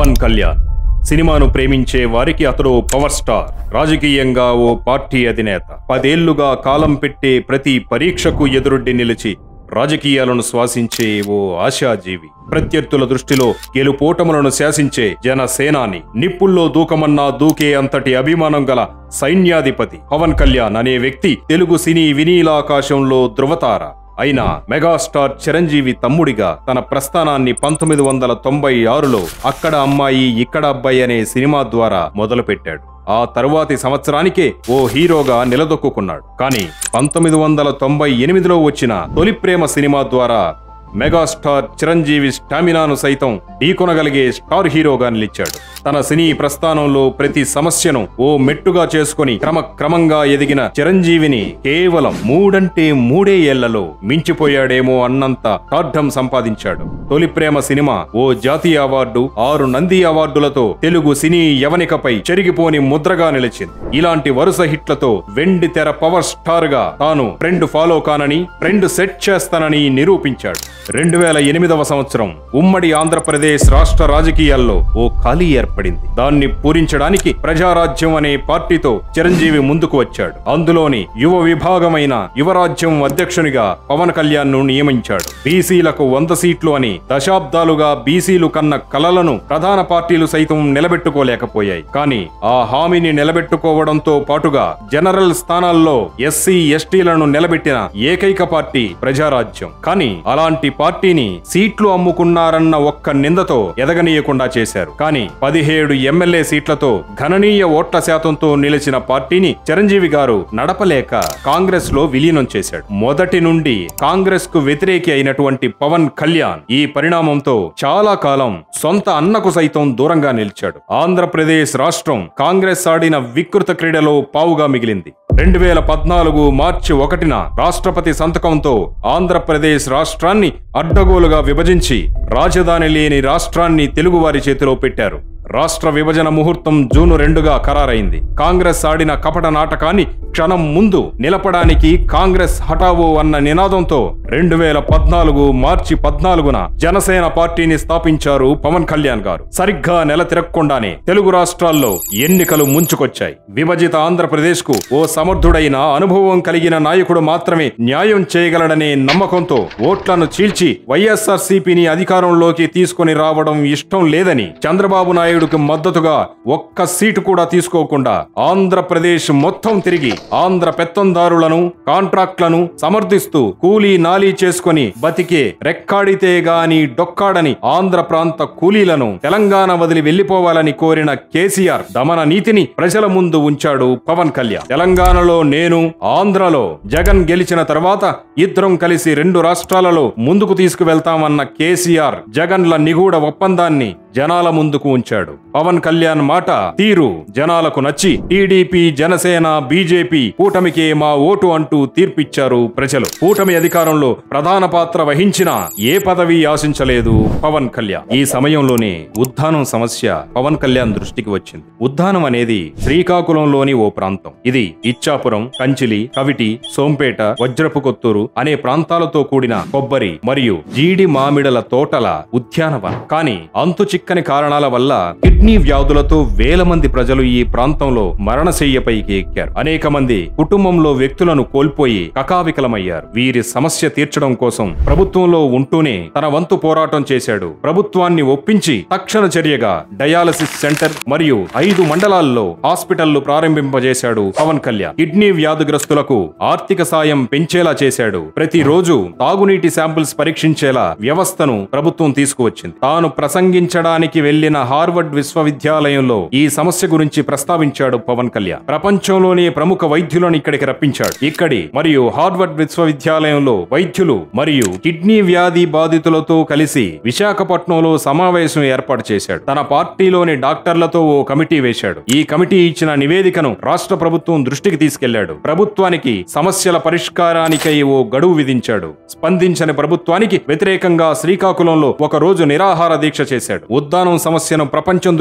పవన్ కళ్యాణ్ సినిమాను ప్రేమించే వారికి అతడు పవర్ స్టార్ రాజకీయంగా ఓ పార్టీ అధినేత పదేళ్లుగా కాలం పెట్టే ప్రతి పరీక్షకు ఎదురొడ్డి నిలిచి రాజకీయాలను శ్వాసించే ఓ ఆశాజీవి ప్రత్యర్థుల దృష్టిలో గెలుపోటములను శాసించే జన సేనాని నిప్పుల్లో దూకమన్నా దూకే అంతటి అభిమానం గల సైన్యాధిపతి పవన్ కళ్యాణ్ అనే వ్యక్తి తెలుగు సినీ వినీలాకాశంలో ధృవతార అయినా మెగాస్టార్ చిరంజీవి తమ్ముడిగా తన ప్రస్థానాన్ని పంతొమ్మిది వందల తొంభై ఆరులో అక్కడ అమ్మాయి ఇక్కడ అబ్బాయి అనే సినిమా ద్వారా మొదలుపెట్టాడు ఆ తరువాతి సంవత్సరానికే ఓ హీరోగా నిలదొక్కున్నాడు కానీ పంతొమ్మిది వందల తొంభై ఎనిమిదిలో వచ్చిన తొలి ప్రేమ సినిమా ద్వారా మెగాస్టార్ చిరంజీవి స్టామినాను సైతం ఢీకొనగలిగే స్టార్ హీరోగా నిలిచాడు తన సినీ ప్రస్థానంలో ప్రతి సమస్యను ఓ మెట్టుగా చేసుకుని క్రమక్రమంగా ఎదిగిన చిరంజీవిని కేవలం మూడంటే మూడే ఏళ్లలో మించిపోయాడేమో అన్నంత టార్ఢం సంపాదించాడు తొలి ప్రేమ సినిమా ఓ జాతీయ అవార్డు ఆరు నంది అవార్డులతో తెలుగు సినీ యవనికపై చెరిగిపోని ముద్రగా నిలిచింది ఇలాంటి వరుస హిట్లతో వెండి తెర పవర్ స్టార్ గా తాను ట్రెండ్ ఫాలో కానని ట్రెండ్ సెట్ చేస్తానని నిరూపించాడు రెండు వేల ఎనిమిదవ సంవత్సరం ఉమ్మడి ఆంధ్రప్రదేశ్ రాష్ట్ర రాజకీయాల్లో ఓ ఖాళీ ఏర్పడింది దాన్ని పూరించడానికి ప్రజారాజ్యం అనే పార్టీతో చిరంజీవి ముందుకు వచ్చాడు అందులోని యువ విభాగమైన యువరాజ్యం అధ్యక్షునిగా పవన్ కళ్యాణ్ ను నియమించాడు బీసీలకు వంద సీట్లు అని దశాబ్దాలుగా బీసీలు కన్న కలలను ప్రధాన పార్టీలు సైతం నిలబెట్టుకోలేకపోయాయి కానీ ఆ హామీని నిలబెట్టుకోవడంతో పాటుగా జనరల్ స్థానాల్లో ఎస్సీ ఎస్టీలను నిలబెట్టిన ఏకైక పార్టీ ప్రజారాజ్యం కానీ అలాంటి పార్టీని సీట్లు అమ్ముకున్నారన్న ఒక్క నిందతో ఎదగనీయకుండా చేశారు కానీ పదిహేడు ఎమ్మెల్యే సీట్లతో గణనీయ ఓట్ల శాతంతో నిలిచిన పార్టీని చిరంజీవి గారు నడపలేక కాంగ్రెస్ లో విలీనం చేశాడు మొదటి నుండి కాంగ్రెస్ కు వ్యతిరేకి అయినటువంటి పవన్ కళ్యాణ్ ఈ పరిణామంతో చాలా కాలం సొంత అన్నకు సైతం దూరంగా నిలిచాడు ఆంధ్రప్రదేశ్ రాష్ట్రం కాంగ్రెస్ ఆడిన వికృత క్రీడలో పావుగా మిగిలింది రెండు వేల పద్నాలుగు మార్చి ఒకటిన రాష్ట్రపతి సంతకంతో ఆంధ్రప్రదేశ్ రాష్ట్రాన్ని అడ్డగోలుగా విభజించి రాజధాని లేని రాష్ట్రాన్ని తెలుగువారి చేతిలో పెట్టారు రాష్ట్ర విభజన ముహూర్తం జూన్ రెండుగా ఖరారైంది కాంగ్రెస్ ఆడిన కపట నాటకాన్ని క్షణం ముందు నిలపడానికి కాంగ్రెస్ హఠావో అన్న నినాదంతో రెండు వేల పద్నాలుగు మార్చి పద్నాలుగున జనసేన పార్టీని స్థాపించారు పవన్ కళ్యాణ్ గారు సరిగ్గా నెల తిరగకుండానే తెలుగు రాష్ట్రాల్లో ఎన్నికలు ముంచుకొచ్చాయి విభజిత ఆంధ్రప్రదేశ్ కు ఓ సమర్థుడైన అనుభవం కలిగిన నాయకుడు మాత్రమే న్యాయం చేయగలడనే నమ్మకంతో ఓట్లను చీల్చి వైఎస్ఆర్ సిపిని అధికారంలోకి తీసుకొని రావడం ఇష్టం లేదని చంద్రబాబు నాయుడుకు మద్దతుగా ఒక్క సీటు కూడా తీసుకోకుండా ఆంధ్రప్రదేశ్ మొత్తం తిరిగి ఆంధ్ర పెత్తందారులను కాంట్రాక్ట్లను సమర్థిస్తూ కూలీ నాలీ చేసుకొని బతికే రెక్కాడితే గాని డొక్కాడని ఆంధ్ర ప్రాంత కూలీలను తెలంగాణ వదిలి వెళ్లిపోవాలని కోరిన కేసీఆర్ దమన నీతిని ప్రజల ముందు ఉంచాడు పవన్ కళ్యాణ్ తెలంగాణలో నేను ఆంధ్రలో జగన్ గెలిచిన తర్వాత ఇద్దరం కలిసి రెండు రాష్ట్రాలలో ముందుకు తీసుకువెళ్తామన్న కేసీఆర్ జగన్ల నిగూఢ ఒప్పందాన్ని జనాల ముందుకు ఉంచాడు పవన్ కళ్యాణ్ మాట తీరు జనాలకు నచ్చి టీడీపీ జనసేన బీజేపీ కూటమికే మా ఓటు అంటూ తీర్పిచ్చారు ప్రజలు కూటమి అధికారంలో ప్రధాన పాత్ర వహించిన ఏ పదవి ఆశించలేదు పవన్ కళ్యాణ్ ఈ సమయంలోనే ఉద్దానం సమస్య పవన్ కళ్యాణ్ దృష్టికి వచ్చింది ఉద్దానం అనేది శ్రీకాకుళంలోని ఓ ప్రాంతం ఇది ఇచ్చాపురం కంచిలి కవిటి సోంపేట వజ్రపు కొత్తూరు అనే ప్రాంతాలతో కూడిన కొబ్బరి మరియు జీడి మామిడల తోటల ఉద్యానవనం కానీ అంతు చిక్కని కారణాల వల్ల కిడ్నీ వ్యాధులతో వేల మంది ప్రజలు ఈ ప్రాంతంలో మరణశయ్యపైకి ఎక్కారు అనేక మంది కుటుంబంలో వ్యక్తులను కోల్పోయి కకావికలమయ్యారు వీరి సమస్య తీర్చడం కోసం ప్రభుత్వంలో ఉంటూనే తన వంతు పోరాటం చేశాడు ప్రభుత్వాన్ని ఒప్పించి తక్షణ చర్యగా డయాలసిస్ సెంటర్ మరియు ఐదు మండలాల్లో హాస్పిటళ్లు ప్రారంభింపజేశాడు పవన్ కళ్యాణ్ కిడ్నీ వ్యాధిగ్రస్తులకు ఆర్థిక సాయం పెంచేలా చేశాడు ప్రతిరోజు తాగునీటి శాంపిల్స్ పరీక్షించేలా వ్యవస్థను ప్రభుత్వం తీసుకువచ్చింది తాను ప్రసంగించడానికి వెళ్లిన హార్వర్డ్ విశ్వవిద్యాలయంలో ఈ సమస్య గురించి ప్రస్తావించాడు పవన్ కళ్యాణ్ ప్రపంచంలోనే ప్రముఖ వైద్యులను ఇక్కడికి రప్పించాడు ఇక్కడి మరియు హార్వర్డ్ విశ్వవిద్యాలయంలో వైద్యులు మరియు కిడ్నీ వ్యాధి బాధితులతో కలిసి విశాఖపట్నంలో సమావేశం ఏర్పాటు చేశాడు తన పార్టీలోని డాక్టర్లతో ఓ కమిటీ వేశాడు ఈ కమిటీ ఇచ్చిన నివేదికను రాష్ట్ర ప్రభుత్వం దృష్టికి తీసుకెళ్లాడు ప్రభుత్వానికి సమస్యల పరిష్కారానికై ఓ గడువు విధించాడు స్పందించని ప్రభుత్వానికి వ్యతిరేకంగా శ్రీకాకుళంలో ఒక రోజు నిరాహార దీక్ష చేశాడు ఉద్దానం సమస్యను ప్రపంచం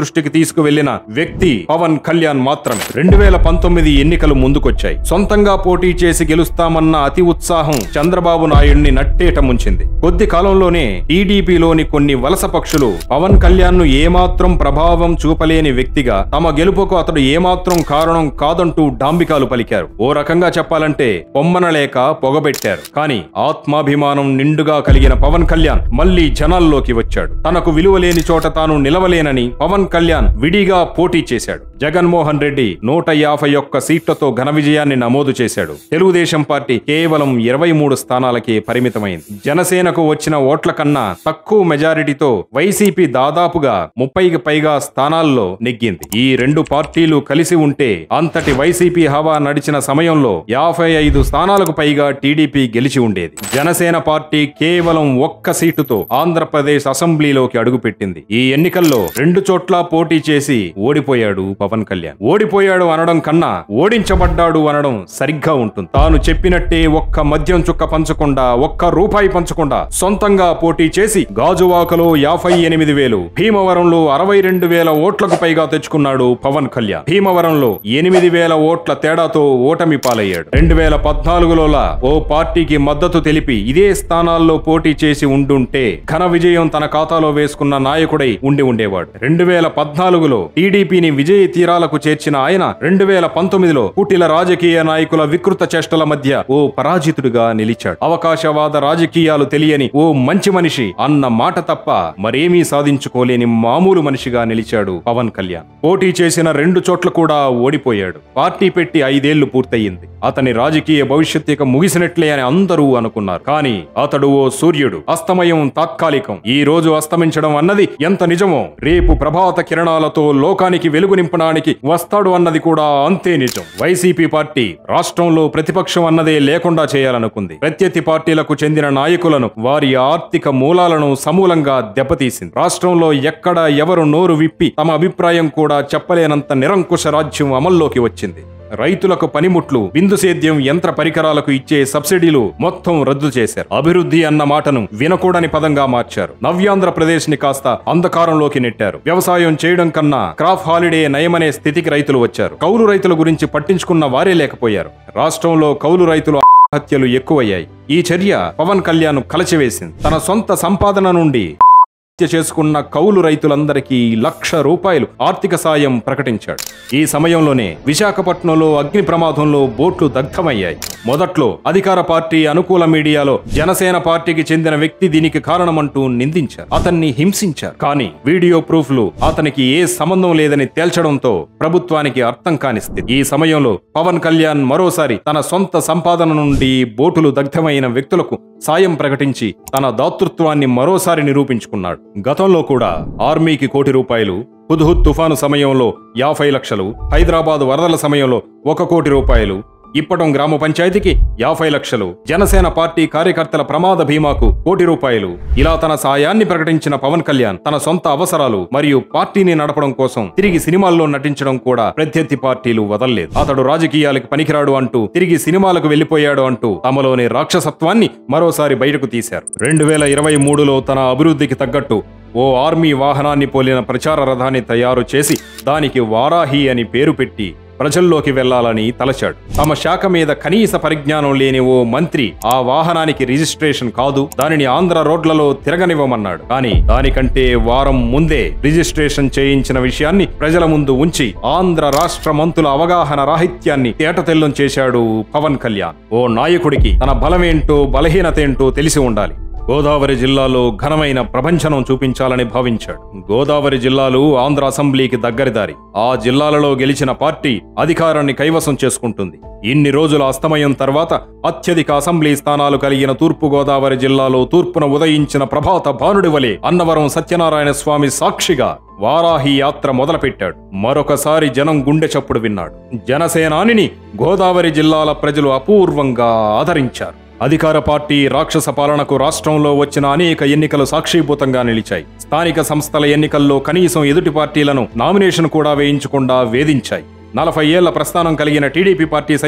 దృష్టికి తీసుకువెళ్లిన వ్యక్తి పవన్ కళ్యాణ్ మాత్రమే రెండు వేల పంతొమ్మిది ఎన్నికలు ముందుకొచ్చాయి సొంతంగా పోటీ చేసి గెలుస్తామన్న అతి ఉత్సాహం చంద్రబాబు నాయుడిని నట్టేట ముంచింది కొద్ది కాలంలోనే టీడీపీలోని కొన్ని వలస పక్షులు పవన్ కళ్యాణ్ ను ఏమాత్రం ప్రభావం చూపలేని వ్యక్తిగా తమ గెలుపుకు అతడు ఏమాత్రం కారణం కాదంటూ డాంబికాలు పలికారు ఓ రకంగా చెప్పాలంటే పొమ్మనలేక పొగబెట్టారు కానీ ఆత్మాభిమానం నిండుగా కలిగిన పవన్ కళ్యాణ్ మళ్లీ జనాల్లోకి వచ్చాడు తనకు విలువ లేని చోట తాను నిలవలేనని పవన్ కళ్యాణ్ విడిగా పోటీ చేశాడు జగన్మోహన్ రెడ్డి నూట యాభై ఒక్క సీట్లతో ఘన విజయాన్ని నమోదు చేశాడు తెలుగుదేశం పార్టీ కేవలం ఇరవై మూడు స్థానాలకే పరిమితమైంది జనసేనకు వచ్చిన ఓట్ల కన్నా తక్కువ మెజారిటీతో వైసీపీ దాదాపుగా ముప్పైకి పైగా స్థానాల్లో నెగ్గింది ఈ రెండు పార్టీలు కలిసి ఉంటే అంతటి వైసీపీ హవా నడిచిన సమయంలో యాభై ఐదు స్థానాలకు పైగా టీడీపీ గెలిచి ఉండేది జనసేన పార్టీ కేవలం ఒక్క సీటుతో ఆంధ్రప్రదేశ్ అసెంబ్లీలోకి అడుగుపెట్టింది ఈ ఎన్నికల్లో రెండు చోట్ల పోటీ చేసి ఓడిపోయాడు పవన్ కళ్యాణ్ ఓడిపోయాడు అనడం కన్నా ఓడించబడ్డాడు అనడం సరిగ్గా ఉంటుంది తాను చెప్పినట్టే ఒక్క మద్యం చుక్క పంచకుండా ఒక్క రూపాయి పంచకుండా సొంతంగా పోటీ చేసి గాజువాకలో యాభై ఎనిమిది వేలు భీమవరంలో అరవై రెండు వేల ఓట్లకు పైగా తెచ్చుకున్నాడు పవన్ కళ్యాణ్ భీమవరంలో ఎనిమిది వేల ఓట్ల తేడాతో ఓటమి పాలయ్యాడు రెండు వేల పద్నాలుగులోలా ఓ పార్టీకి మద్దతు తెలిపి ఇదే స్థానాల్లో పోటీ చేసి ఉండుంటే ఘన విజయం తన ఖాతాలో వేసుకున్న నాయకుడై ఉండి ఉండేవాడు రెండు వేల పద్నాలుగులో టీడీపీని విజయ తీరాలకు చేర్చిన ఆయన రెండు వేల పంతొమ్మిదిలో పుట్టిల రాజకీయ నాయకుల వికృత చేష్టల మధ్య ఓ పరాజితుడిగా నిలిచాడు అవకాశవాద రాజకీయాలు తెలియని ఓ మంచి మనిషి అన్న మాట తప్ప మరేమీ సాధించుకోలేని మామూలు మనిషిగా నిలిచాడు పవన్ కళ్యాణ్ పోటీ చేసిన రెండు చోట్ల కూడా ఓడిపోయాడు పార్టీ పెట్టి ఐదేళ్లు పూర్తయింది అతని రాజకీయ భవిష్యత్ ఇక ముగిసినట్లే అని అందరూ అనుకున్నారు కానీ అతడు ఓ సూర్యుడు అస్తమయం తాత్కాలికం ఈ రోజు అస్తమించడం అన్నది ఎంత నిజమో రేపు ప్రభాత కిరణాలతో లోకానికి వెలుగు నింపడానికి వస్తాడు అన్నది కూడా అంతే నిజం వైసీపీ పార్టీ రాష్ట్రంలో ప్రతిపక్షం అన్నదే లేకుండా చేయాలనుకుంది ప్రత్యర్థి పార్టీలకు చెందిన నాయకులను వారి ఆర్థిక మూలాలను సమూలంగా దెబ్బతీసింది రాష్ట్రంలో ఎక్కడ ఎవరు నోరు విప్పి తమ అభిప్రాయం కూడా చెప్పలేనంత నిరంకుశ రాజ్యం అమల్లోకి వచ్చింది రైతులకు పనిముట్లు బిందు సేద్యం యంత్ర పరికరాలకు ఇచ్చే సబ్సిడీలు మొత్తం రద్దు చేశారు అభివృద్ధి అన్న మాటను వినకూడని పదంగా మార్చారు నవ్యాంధ్రప్రదేశ్ ని కాస్త అంధకారంలోకి నెట్టారు వ్యవసాయం చేయడం కన్నా క్రాప్ హాలిడే నయమనే స్థితికి రైతులు వచ్చారు కౌలు రైతుల గురించి పట్టించుకున్న వారే లేకపోయారు రాష్ట్రంలో కౌలు రైతులు హత్యలు ఎక్కువయ్యాయి ఈ చర్య పవన్ కళ్యాణ్ కలచివేసింది తన సొంత సంపాదన నుండి హత్య చేసుకున్న కౌలు రైతులందరికీ లక్ష రూపాయలు ఆర్థిక సాయం ప్రకటించాడు ఈ సమయంలోనే విశాఖపట్నంలో అగ్ని ప్రమాదంలో బోట్లు దగ్ధమయ్యాయి మొదట్లో అధికార పార్టీ అనుకూల మీడియాలో జనసేన పార్టీకి చెందిన వ్యక్తి దీనికి కారణమంటూ నిందించారు అతన్ని హింసించారు కానీ వీడియో ప్రూఫ్లు అతనికి ఏ సంబంధం లేదని తేల్చడంతో ప్రభుత్వానికి అర్థం కానిస్తుంది ఈ సమయంలో పవన్ కళ్యాణ్ మరోసారి తన సొంత సంపాదన నుండి బోటులు దగ్ధమైన వ్యక్తులకు సాయం ప్రకటించి తన దాతృత్వాన్ని మరోసారి నిరూపించుకున్నాడు గతంలో కూడా ఆర్మీకి కోటి రూపాయలు హుద్హుద్ తుఫాను సమయంలో యాభై లక్షలు హైదరాబాద్ వరదల సమయంలో ఒక కోటి రూపాయలు ఇప్పటం గ్రామ పంచాయతీకి యాభై లక్షలు జనసేన పార్టీ కార్యకర్తల ప్రమాద బీమాకు కోటి రూపాయలు ఇలా తన సాయాన్ని ప్రకటించిన పవన్ కళ్యాణ్ తన సొంత అవసరాలు మరియు పార్టీని నడపడం కోసం తిరిగి సినిమాల్లో నటించడం కూడా ప్రత్యర్థి పార్టీలు వదల్లేదు అతడు రాజకీయాలకు పనికిరాడు అంటూ తిరిగి సినిమాలకు వెళ్లిపోయాడు అంటూ తమలోని రాక్షసత్వాన్ని మరోసారి బయటకు తీశారు రెండు వేల ఇరవై మూడులో తన అభివృద్ధికి తగ్గట్టు ఓ ఆర్మీ వాహనాన్ని పోలిన ప్రచార రథాన్ని తయారు చేసి దానికి వారాహి అని పేరు పెట్టి ప్రజల్లోకి వెళ్లాలని తలచాడు తమ శాఖ మీద కనీస పరిజ్ఞానం లేని ఓ మంత్రి ఆ వాహనానికి రిజిస్ట్రేషన్ కాదు దానిని ఆంధ్ర రోడ్లలో తిరగనివ్వమన్నాడు కానీ దానికంటే వారం ముందే రిజిస్ట్రేషన్ చేయించిన విషయాన్ని ప్రజల ముందు ఉంచి ఆంధ్ర రాష్ట్ర మంత్రుల అవగాహన రాహిత్యాన్ని తేటతెల్లం చేశాడు పవన్ కళ్యాణ్ ఓ నాయకుడికి తన బలమేంటో బలహీనతేంటో తెలిసి ఉండాలి గోదావరి జిల్లాలో ఘనమైన ప్రభంజనం చూపించాలని భావించాడు గోదావరి జిల్లాలు ఆంధ్ర అసెంబ్లీకి దగ్గరిదారి ఆ జిల్లాలలో గెలిచిన పార్టీ అధికారాన్ని కైవసం చేసుకుంటుంది ఇన్ని రోజుల అస్తమయం తర్వాత అత్యధిక అసెంబ్లీ స్థానాలు కలిగిన తూర్పు గోదావరి జిల్లాలో తూర్పున ఉదయించిన ప్రభాత భానుడి వలె అన్నవరం సత్యనారాయణ స్వామి సాక్షిగా వారాహి యాత్ర మొదలుపెట్టాడు మరొకసారి జనం గుండె చప్పుడు విన్నాడు జనసేనానిని గోదావరి జిల్లాల ప్రజలు అపూర్వంగా ఆదరించారు అధికార పార్టీ రాక్షస పాలనకు రాష్ట్రంలో వచ్చిన అనేక ఎన్నికలు సాక్షిభూతంగా నిలిచాయి స్థానిక సంస్థల ఎన్నికల్లో కనీసం ఎదుటి పార్టీలను నామినేషన్ కూడా వేయించకుండా వేధించాయి నలభై ఏళ్ల ప్రస్థానం కలిగిన టీడీపీ పార్టీ సైతం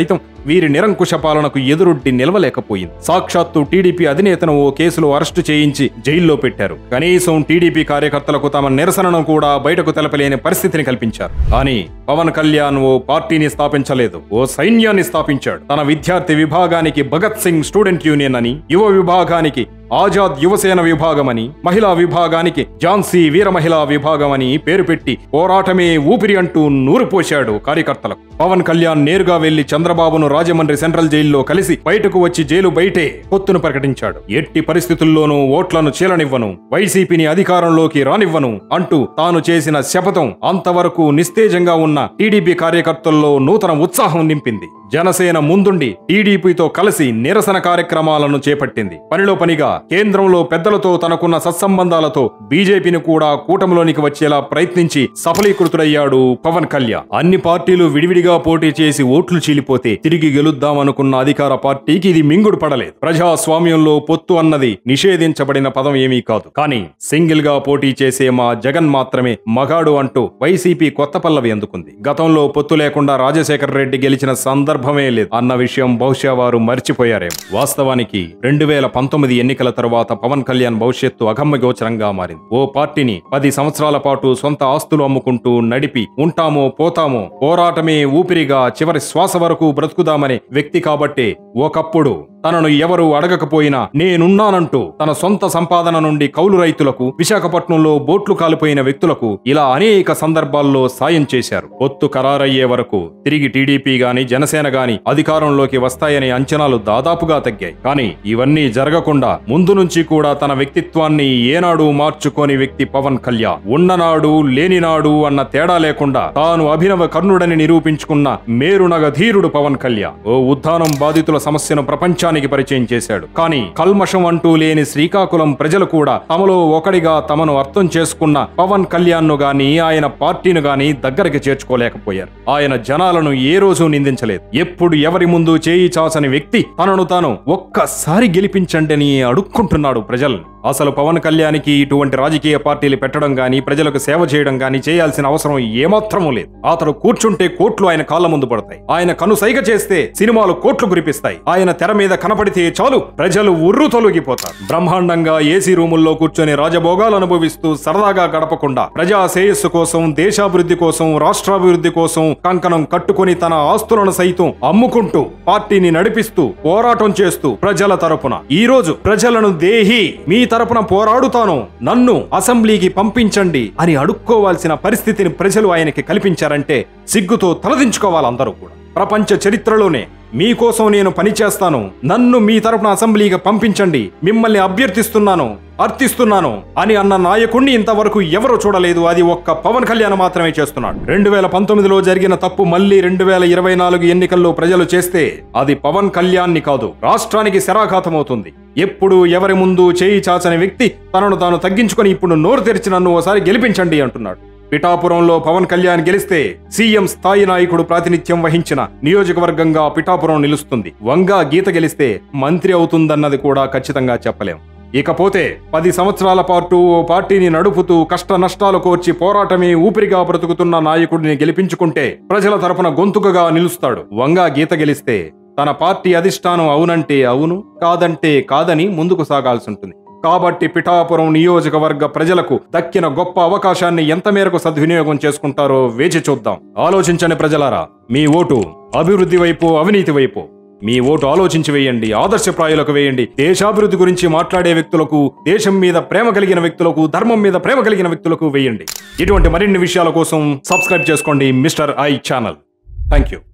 వీరి నిరంకుశ పాలనకు ఎదురొడ్డి నిలవలేకపోయింది సాక్షాత్తు టీడీపీ అధినేతను ఓ కేసులో అరెస్టు చేయించి జైల్లో పెట్టారు కనీసం టీడీపీ కార్యకర్తలకు తమ నిరసనను కూడా బయటకు తెలపలేని పరిస్థితిని కల్పించారు కానీ పవన్ కళ్యాణ్ ఓ పార్టీని స్థాపించలేదు ఓ సైన్యాన్ని స్థాపించాడు తన విద్యార్థి విభాగానికి భగత్ సింగ్ స్టూడెంట్ యూనియన్ అని యువ విభాగానికి ఆజాద్ యువసేన విభాగమని మహిళా విభాగానికి ఝాన్సీ వీర మహిళా విభాగమని పేరు పెట్టి పోరాటమే ఊపిరి అంటూ నూరు పోశాడు కార్యకర్తలకు పవన్ కళ్యాణ్ నేరుగా వెళ్లి చంద్రబాబును రాజమండ్రి సెంట్రల్ జైల్లో కలిసి బయటకు వచ్చి జైలు బయటే పొత్తును ప్రకటించాడు ఎట్టి పరిస్థితుల్లోనూ ఓట్లను చీలనివ్వను వైసీపీని అధికారంలోకి రానివ్వను అంటూ తాను చేసిన శపథం అంతవరకు నిస్తేజంగా ఉన్న టీడీపీ కార్యకర్తల్లో నూతన ఉత్సాహం నింపింది జనసేన ముందుండి టీడీపీతో కలిసి నిరసన కార్యక్రమాలను చేపట్టింది పనిలో పనిగా కేంద్రంలో పెద్దలతో తనకున్న సత్సంబంధాలతో బీజేపీని కూడా కూటమిలోనికి వచ్చేలా ప్రయత్నించి సఫలీకృతుడయ్యాడు పవన్ కళ్యాణ్ అన్ని పార్టీలు విడివిడిగా పోటీ చేసి ఓట్లు చీలిపోతే తిరిగి గెలుద్దామనుకున్న అధికార పార్టీకి ఇది మింగుడు పడలేదు ప్రజాస్వామ్యంలో పొత్తు అన్నది నిషేధించబడిన పదం ఏమీ కాదు కానీ సింగిల్ గా పోటీ చేసే మా జగన్ మాత్రమే మగాడు అంటూ వైసీపీ కొత్త పల్లవి అందుకుంది గతంలో పొత్తు లేకుండా రాజశేఖర రెడ్డి గెలిచిన సందర్భమే లేదు అన్న విషయం బహుశా వారు మర్చిపోయారేమో వాస్తవానికి రెండు వేల పంతొమ్మిది ఎన్నికల తరువాత పవన్ కళ్యాణ్ భవిష్యత్తు అగమ్య గోచరంగా మారింది ఓ పార్టీని పది సంవత్సరాల పాటు సొంత ఆస్తులు అమ్ముకుంటూ నడిపి ఉంటామో పోతామో పోరాటమే ఊపిరిగా చివరి శ్వాస వరకు బ్రతుకుదామనే వ్యక్తి కాబట్టే ఒకప్పుడు తనను ఎవరు అడగకపోయినా నేనున్నానంటూ తన సొంత సంపాదన నుండి కౌలు రైతులకు విశాఖపట్నంలో బోట్లు కాలిపోయిన వ్యక్తులకు ఇలా అనేక సందర్భాల్లో సాయం చేశారు పొత్తు ఖరారయ్యే వరకు తిరిగి టీడీపీ గాని జనసేన గాని అధికారంలోకి వస్తాయనే అంచనాలు దాదాపుగా తగ్గాయి కానీ ఇవన్నీ జరగకుండా ముందు నుంచి కూడా తన వ్యక్తిత్వాన్ని ఏనాడు మార్చుకోని వ్యక్తి పవన్ కళ్యాణ్ ఉన్ననాడు లేనినాడు అన్న తేడా లేకుండా తాను అభినవ కర్ణుడని నిరూపించుకున్న మేరునగ ధీరుడు పవన్ కళ్యాణ్ ఓ ఉద్దానం బాధితుల సమస్యను ప్రపంచానికి పరిచయం చేశాడు కానీ కల్మషం అంటూ లేని శ్రీకాకుళం ప్రజలు కూడా తమలో ఒకడిగా తమను అర్థం చేసుకున్న పవన్ కళ్యాణ్ ను గాని ఆయన పార్టీను గాని దగ్గరికి చేర్చుకోలేకపోయారు ఆయన జనాలను ఏ రోజు నిందించలేదు ఎప్పుడు ఎవరి ముందు చేయి చాచని వ్యక్తి తనను తాను ఒక్కసారి గెలిపించండి అని అడుక్కుంటున్నాడు ప్రజల్ని అసలు పవన్ కళ్యాణ్కి ఇటువంటి రాజకీయ పార్టీలు పెట్టడం గాని ప్రజలకు సేవ చేయడం గాని చేయాల్సిన అవసరం ఏమాత్రమూ లేదు అతడు కూర్చుంటే కోట్లు ఆయన కాళ్ళ ముందు పడతాయి ఆయన కనుసైగ చేస్తే సినిమాలు కోట్లు కురిపిస్తాయి ఆయన తెర మీద కనపడితే చాలు ప్రజలు ఉర్రు తొలగిపోతారు బ్రహ్మాండంగా ఏసీ రూముల్లో కూర్చొని రాజభోగాలు అనుభవిస్తూ సరదాగా గడపకుండా ప్రజా శ్రేయస్సు కోసం దేశాభివృద్ధి కోసం రాష్ట్రాభివృద్ధి కోసం కంకణం కట్టుకొని తన ఆస్తులను సైతం అమ్ముకుంటూ పార్టీని నడిపిస్తూ పోరాటం చేస్తూ ప్రజల తరపున ఈ రోజు ప్రజలను దేహి మీ తరపున పోరాడుతాను నన్ను అసెంబ్లీకి పంపించండి అని అడుక్కోవాల్సిన పరిస్థితిని ప్రజలు ఆయనకి కల్పించారంటే సిగ్గుతో తలదించుకోవాలి అందరూ కూడా ప్రపంచ చరిత్రలోనే మీకోసం నేను పనిచేస్తాను నన్ను మీ తరపున అసెంబ్లీకి పంపించండి మిమ్మల్ని అభ్యర్థిస్తున్నాను అర్థిస్తున్నాను అని అన్న నాయకుణ్ణి ఇంతవరకు ఎవరు చూడలేదు అది ఒక్క పవన్ కళ్యాణ్ మాత్రమే చేస్తున్నాడు రెండు వేల పంతొమ్మిదిలో జరిగిన తప్పు మళ్ళీ రెండు వేల ఇరవై నాలుగు ఎన్నికల్లో ప్రజలు చేస్తే అది పవన్ కళ్యాణ్ని కాదు రాష్ట్రానికి శరాఘాతమవుతుంది ఎప్పుడు ఎవరి ముందు చేయి చాచని వ్యక్తి తనను తాను తగ్గించుకొని ఇప్పుడు నోరు తెరిచి నన్ను ఓసారి గెలిపించండి అంటున్నాడు పిఠాపురంలో పవన్ కళ్యాణ్ గెలిస్తే సీఎం స్థాయి నాయకుడు ప్రాతినిధ్యం వహించిన నియోజకవర్గంగా పిఠాపురం నిలుస్తుంది వంగా గీత గెలిస్తే మంత్రి అవుతుందన్నది కూడా ఖచ్చితంగా చెప్పలేం ఇకపోతే పది సంవత్సరాల పాటు ఓ పార్టీని నడుపుతూ కష్ట నష్టాలు కోర్చి పోరాటమే ఊపిరిగా బ్రతుకుతున్న నాయకుడిని గెలిపించుకుంటే ప్రజల తరపున గొంతుకగా నిలుస్తాడు వంగా గీత గెలిస్తే తన పార్టీ అధిష్టానం అవునంటే అవును కాదంటే కాదని ముందుకు సాగాల్సి ఉంటుంది కాబట్టి పిఠాపురం నియోజకవర్గ ప్రజలకు దక్కిన గొప్ప అవకాశాన్ని ఎంత మేరకు సద్వినియోగం చేసుకుంటారో వేచి చూద్దాం ఆలోచించండి ప్రజలారా మీ ఓటు అభివృద్ధి వైపు అవినీతి వైపు మీ ఓటు ఆలోచించి వేయండి ఆదర్శప్రాయులకు వేయండి దేశాభివృద్ధి గురించి మాట్లాడే వ్యక్తులకు దేశం మీద ప్రేమ కలిగిన వ్యక్తులకు ధర్మం మీద ప్రేమ కలిగిన వ్యక్తులకు వేయండి ఇటువంటి మరిన్ని విషయాల కోసం సబ్స్క్రైబ్ చేసుకోండి mister I channel thank you